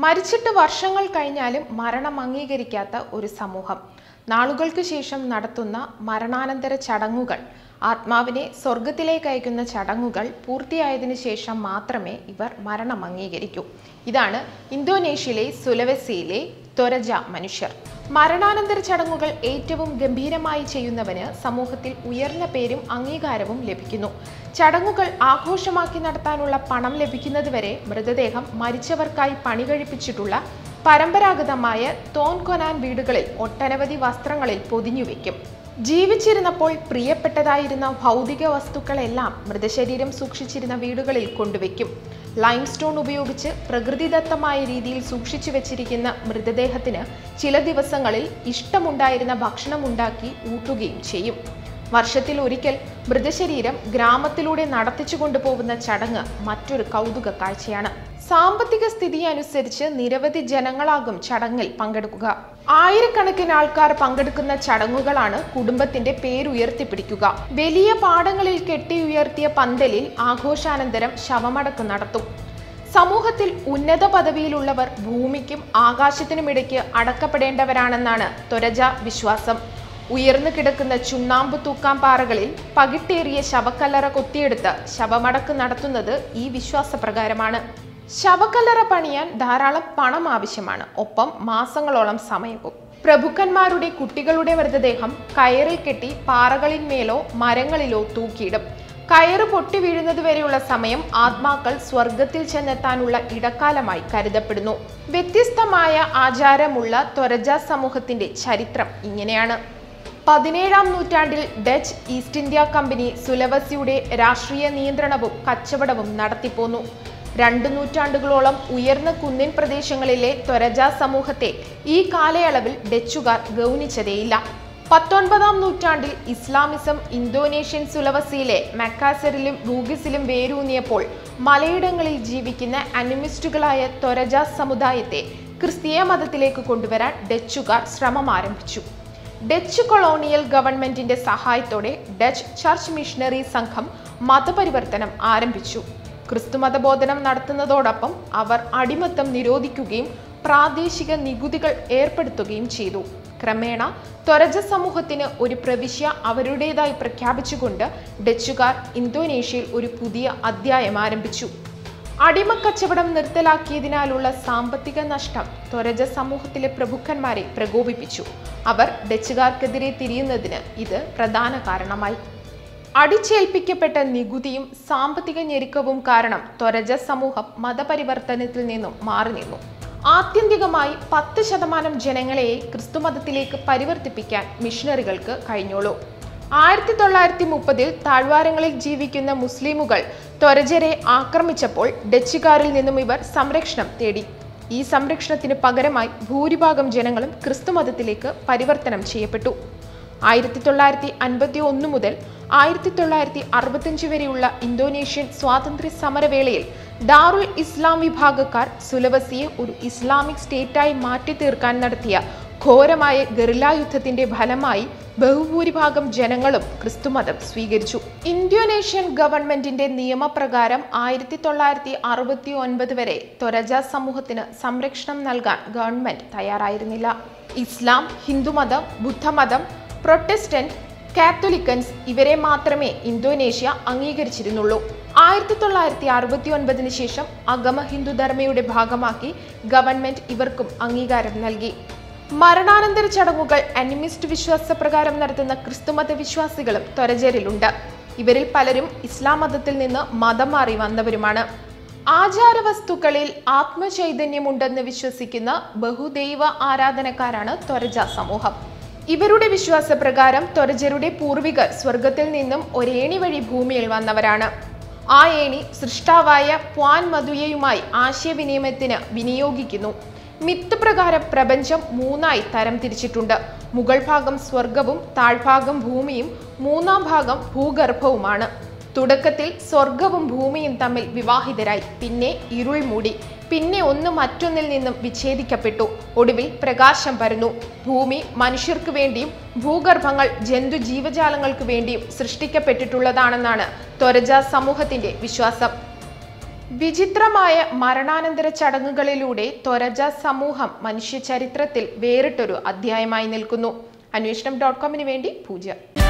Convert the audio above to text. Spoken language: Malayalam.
മരിച്ചിട്ട് വർഷങ്ങൾ കഴിഞ്ഞാലും മരണം അംഗീകരിക്കാത്ത ഒരു സമൂഹം നാളുകൾക്ക് ശേഷം നടത്തുന്ന മരണാനന്തര ചടങ്ങുകൾ ആത്മാവിനെ സ്വർഗത്തിലേക്ക് അയക്കുന്ന ചടങ്ങുകൾ പൂർത്തിയായതിനു ശേഷം മാത്രമേ ഇവർ മരണം അംഗീകരിക്കൂ ഇതാണ് ഇന്തോനേഷ്യയിലെ സുലവസിയിലെ ത്വരജ മനുഷ്യർ മരണാനന്തര ചടങ്ങുകൾ ഏറ്റവും ഗംഭീരമായി ചെയ്യുന്നവന് സമൂഹത്തിൽ ഉയർന്ന പേരും അംഗീകാരവും ലഭിക്കുന്നു ചടങ്ങുകൾ ആഘോഷമാക്കി നടത്താനുള്ള പണം ലഭിക്കുന്നതുവരെ മൃതദേഹം മരിച്ചവർക്കായി പണി കഴിപ്പിച്ചിട്ടുള്ള പരമ്പരാഗതമായ തോൻ കൊനാൻ വീടുകളിൽ ഒട്ടനവധി വസ്ത്രങ്ങളിൽ പൊതിഞ്ഞുവെക്കും ജീവിച്ചിരുന്നപ്പോൾ പ്രിയപ്പെട്ടതായിരുന്ന ഭൗതിക വസ്തുക്കളെല്ലാം മൃതശരീരം സൂക്ഷിച്ചിരുന്ന വീടുകളിൽ കൊണ്ടുവയ്ക്കും ലൈംസ്റ്റോൺ ഉപയോഗിച്ച് പ്രകൃതിദത്തമായ രീതിയിൽ സൂക്ഷിച്ചു വെച്ചിരിക്കുന്ന മൃതദേഹത്തിന് ചില ദിവസങ്ങളിൽ ഇഷ്ടമുണ്ടായിരുന്ന ഭക്ഷണം ഉണ്ടാക്കി ഊട്ടുകയും ചെയ്യും വർഷത്തിൽ ഒരിക്കൽ മൃതശരീരം ഗ്രാമത്തിലൂടെ നടത്തിച്ചു കൊണ്ടുപോകുന്ന ചടങ്ങ് മറ്റൊരു കൗതുക കാഴ്ചയാണ് സാമ്പത്തിക സ്ഥിതി അനുസരിച്ച് നിരവധി ജനങ്ങളാകും ചടങ്ങിൽ പങ്കെടുക്കുക ആയിരക്കണക്കിന് ആൾക്കാർ പങ്കെടുക്കുന്ന ചടങ്ങുകളാണ് കുടുംബത്തിന്റെ പേരുയർത്തിപ്പിടിക്കുക വലിയ പാടങ്ങളിൽ കെട്ടിയുയർത്തിയ പന്തലിൽ ആഘോഷാനന്തരം ശവമടക്ക് നടത്തും സമൂഹത്തിൽ ഉന്നത പദവിയിലുള്ളവർ ഭൂമിക്കും ആകാശത്തിനുമിടയ്ക്ക് അടക്കപ്പെടേണ്ടവരാണെന്നാണ് ത്വരജ വിശ്വാസം ഉയർന്നു കിടക്കുന്ന ചുണ്ണാമ്പ് തൂക്കാൻ പാറകളിൽ പകിട്ടേറിയ ശവക്കല്ലറ കൊത്തിയെടുത്ത് ശവമടക്ക് നടത്തുന്നത് ഈ വിശ്വാസപ്രകാരമാണ് ശവക്കല്ലറ പണിയാൻ ധാരാളം പണം ആവശ്യമാണ് ഒപ്പം മാസങ്ങളോളം സമയവും പ്രഭുക്കന്മാരുടെ കുട്ടികളുടെ മൃതദേഹം കയറിൽ കെട്ടി പാറകളിന്മേലോ മരങ്ങളിലോ തൂക്കിയിടും കയറ് പൊട്ടി വീഴുന്നത് വരെയുള്ള സമയം ആത്മാക്കൾ സ്വർഗത്തിൽ ചെന്നെത്താനുള്ള ഇടക്കാലമായി കരുതപ്പെടുന്നു വ്യത്യസ്തമായ ആചാരമുള്ള ത്വരജ സമൂഹത്തിന്റെ ചരിത്രം ഇങ്ങനെയാണ് പതിനേഴാം നൂറ്റാണ്ടിൽ ഡച്ച് ഈസ്റ്റ് ഇന്ത്യ കമ്പനി സുലവസിയുടെ രാഷ്ട്രീയ നിയന്ത്രണവും കച്ചവടവും നടത്തിപ്പോന്നു രണ്ടു നൂറ്റാണ്ടുകളോളം ഉയർന്ന കുന്നിൻ പ്രദേശങ്ങളിലെ ത്വരജ സമൂഹത്തെ ഈ കാലയളവിൽ ഡച്ചുകാർ ഗൗനിച്ചതേയില്ല പത്തൊൻപതാം നൂറ്റാണ്ടിൽ ഇസ്ലാമിസം ഇന്തോനേഷ്യൻ സുലവസിയിലെ മെക്കാസറിലും റൂഗിസിലും വേരൂന്നിയപ്പോൾ മലയിടങ്ങളിൽ ജീവിക്കുന്ന അനിമിസ്റ്റുകളായ ത്വരജ സമുദായത്തെ ക്രിസ്തീയ മതത്തിലേക്ക് കൊണ്ടുവരാൻ ഡച്ചുകാർ ശ്രമം ആരംഭിച്ചു ഡച്ച് കൊളോണിയൽ ഗവൺമെന്റിന്റെ സഹായത്തോടെ ഡച്ച് ചർച്ച് മിഷണറി സംഘം മതപരിവർത്തനം ആരംഭിച്ചു ക്രിസ്തുമതബോധനം നടത്തുന്നതോടൊപ്പം അവർ അടിമത്തം നിരോധിക്കുകയും പ്രാദേശിക നികുതികൾ ഏർപ്പെടുത്തുകയും ചെയ്തു ക്രമേണ ത്വരജ സമൂഹത്തിന് ഒരു പ്രവിശ്യ അവരുടേതായി പ്രഖ്യാപിച്ചുകൊണ്ട് ഡച്ചുകാർ ഇന്തോനേഷ്യയിൽ ഒരു പുതിയ അധ്യായം ആരംഭിച്ചു അടിമക്കച്ചവടം നിർത്തലാക്കിയതിനാലുള്ള സാമ്പത്തിക നഷ്ടം ത്വരജ സമൂഹത്തിലെ പ്രഭുക്കന്മാരെ പ്രകോപിപ്പിച്ചു അവർ ഡച്ചുകാർക്കെതിരെ തിരിയുന്നതിന് ഇത് പ്രധാന കാരണമായി അടിച്ചേൽപ്പിക്കപ്പെട്ട നികുതിയും സാമ്പത്തിക ഞെരുക്കവും കാരണം ത്വരജ സമൂഹം മതപരിവർത്തനത്തിൽ നിന്നും മാറി നിന്നു ആത്യന്തികമായി പത്ത് ശതമാനം ജനങ്ങളെ ക്രിസ്തുമതത്തിലേക്ക് പരിവർത്തിപ്പിക്കാൻ മിഷണറികൾക്ക് കഴിഞ്ഞോളൂ ആയിരത്തി തൊള്ളായിരത്തി മുപ്പതിൽ താഴ്വാരങ്ങളിൽ ജീവിക്കുന്ന മുസ്ലിമുകൾ ത്വരജരെ ആക്രമിച്ചപ്പോൾ ഡച്ചുകാരിൽ നിന്നും ഇവർ സംരക്ഷണം തേടി ഈ സംരക്ഷണത്തിന് പകരമായി ഭൂരിഭാഗം ജനങ്ങളും ക്രിസ്തുമതത്തിലേക്ക് പരിവർത്തനം ചെയ്യപ്പെട്ടു ആയിരത്തി തൊള്ളായിരത്തി അൻപത്തി ഒന്ന് മുതൽ ആയിരത്തി തൊള്ളായിരത്തി അറുപത്തഞ്ച് വരെയുള്ള ഇന്തോനേഷ്യൻ സ്വാതന്ത്ര്യ സമരവേളയിൽ ദാറുൽ ഇസ്ലാം വിഭാഗക്കാർ സുലവസിയെ ഒരു ഇസ്ലാമിക് സ്റ്റേറ്റായി മാറ്റി തീർക്കാൻ നടത്തിയ ഘോരമായ ഗറില്ല യുദ്ധത്തിന്റെ ഫലമായി ബഹുഭൂരിഭാഗം ജനങ്ങളും ക്രിസ്തുമതം സ്വീകരിച്ചു ഇന്തോനേഷ്യൻ ഗവൺമെന്റിന്റെ നിയമപ്രകാരം ആയിരത്തി തൊള്ളായിരത്തി അറുപത്തി ഒൻപത് വരെ ത്വരജ സമൂഹത്തിന് സംരക്ഷണം നൽകാൻ ഗവൺമെന്റ് തയ്യാറായിരുന്നില്ല ഇസ്ലാം ഹിന്ദുമതം ബുദ്ധമതം പ്രൊട്ടസ്റ്റന്റ് കാത്തോലിക്കൻസ് ഇവരെ മാത്രമേ ഇന്തോനേഷ്യ അംഗീകരിച്ചിരുന്നുള്ളൂ ആയിരത്തി തൊള്ളായിരത്തി അറുപത്തി ഒൻപതിന് ശേഷം അഗമ ഹിന്ദുധർമ്മയുടെ ഭാഗമാക്കി ഗവൺമെന്റ് ഇവർക്കും അംഗീകാരം നൽകി മരണാനന്തര ചടങ്ങുകൾ അനിമിസ്റ്റ് വിശ്വാസപ്രകാരം നടത്തുന്ന ക്രിസ്തുമത വിശ്വാസികളും ത്വരജരിലുണ്ട് ഇവരിൽ പലരും ഇസ്ലാം മതത്തിൽ നിന്ന് മതം മാറി വന്നവരുമാണ് ആചാരവസ്തുക്കളിൽ ആത്മചൈതന്യമുണ്ടെന്ന് വിശ്വസിക്കുന്ന ബഹുദൈവ ആരാധനക്കാരാണ് ത്വരജ സമൂഹം ഇവരുടെ വിശ്വാസപ്രകാരം ത്വരജരുടെ പൂർവികർ സ്വർഗത്തിൽ നിന്നും ഒരേണി വഴി ഭൂമിയിൽ വന്നവരാണ് ആ ഏണി സൃഷ്ടാവായ പ്വാൻ മധുയയുമായി ആശയവിനിമയത്തിന് വിനിയോഗിക്കുന്നു മിത്ത് പ്രകാരം പ്രപഞ്ചം മൂന്നായി തരം തിരിച്ചിട്ടുണ്ട് മുകൾ ഭാഗം സ്വർഗവും താഴ്ഭാഗം ഭൂമിയും മൂന്നാം ഭാഗം ഭൂഗർഭവുമാണ് തുടക്കത്തിൽ സ്വർഗവും ഭൂമിയും തമ്മിൽ വിവാഹിതരായി പിന്നെ ഇരുൾ മൂടി പിന്നെ ഒന്ന് മറ്റൊന്നിൽ നിന്നും വിച്ഛേദിക്കപ്പെട്ടു ഒടുവിൽ പ്രകാശം പരന്നു ഭൂമി മനുഷ്യർക്ക് വേണ്ടിയും ഭൂഗർഭങ്ങൾ ജന്തു ജീവജാലങ്ങൾക്ക് വേണ്ടിയും സൃഷ്ടിക്കപ്പെട്ടിട്ടുള്ളതാണെന്നാണ് ത്വരജ സമൂഹത്തിന്റെ വിശ്വാസം വിചിത്രമായ മരണാനന്തര ചടങ്ങുകളിലൂടെ ത്വരജ സമൂഹം മനുഷ്യ ചരിത്രത്തിൽ വേറിട്ടൊരു അധ്യായമായി നിൽക്കുന്നു അന്വേഷണം ഡോട്ട് കോമിന് വേണ്ടി പൂജ